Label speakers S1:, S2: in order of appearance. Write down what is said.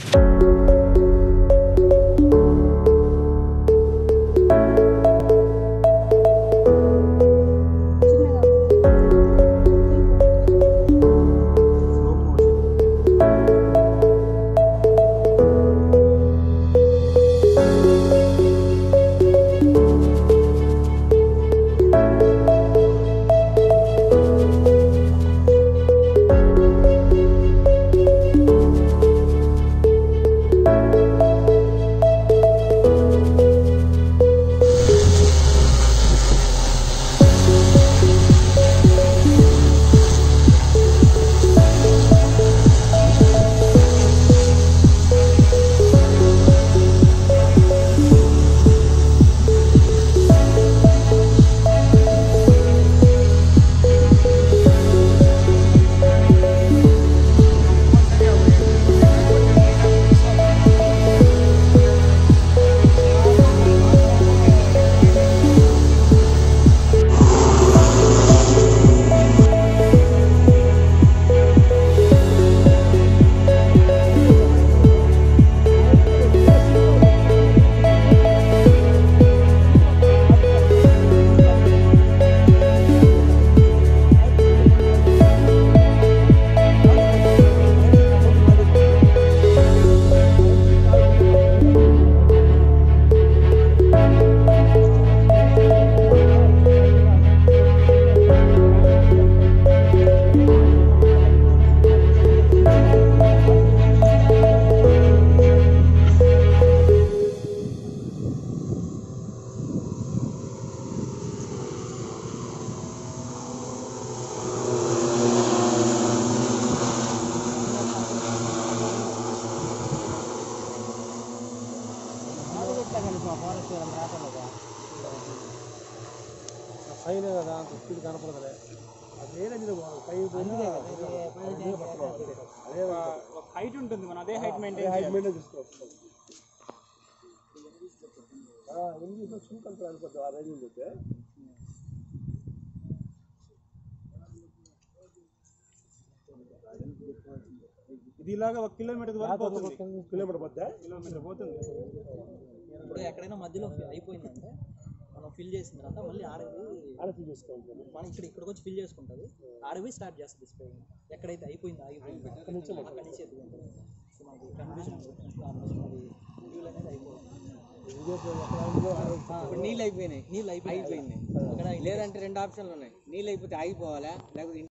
S1: పైన కదా అంత స్పీడ్ కనపడదులే అది వేరే మీద పై అదే
S2: హైట్ ఉంటుంది మనం అదే హైట్
S1: అదే
S2: మెయింటైన్
S1: హైట్ మెయింటైన్ తీసుకోవచ్చు ఇంగ్లీష్లో షూ కంట్రోల్ వెళ్ళిపోతుంది ఆ రేంజ్ పోతే
S2: ఇది ఇలాగా ఒక కిలోమీటర్ వరకు పోతుంది
S1: కిలోమీటర్ పోతే
S2: కిలోమీటర్ పోతుంది
S3: ఇప్పుడు ఎక్కడైనా మధ్యలో అయిపోయిందంటే మనం ఫిల్ చేసిన తర్వాత మళ్ళీ ఆడవి
S1: ఆలోచన చేసుకోవాలి
S3: మనం ఇక్కడ ఇక్కడికి వచ్చి ఫిల్ చేసుకుంటుంది ఆడవి స్టార్ట్ చేస్తుంది స్ప్రేయింగ్ ఎక్కడైతే అయిపోయిందో ఆగిపోయింది అక్కడ నుంచి అక్కడ నుంచి ఎత్తుకుంటుంది సో మనకి కన్ఫ్యూజన్ ఆల్మోస్ట్ మరి డ్యూల్ అనేది అయిపోయింది
S4: ఇప్పుడు నీళ్ళు అయిపోయినాయి
S3: నీళ్ళు అయిపోయింది
S4: అయిపోయింది లేదంటే రెండు ఆప్షన్లు ఉన్నాయి నీళ్ళు అయిపోతే ఆగిపోవాలా లేకపోతే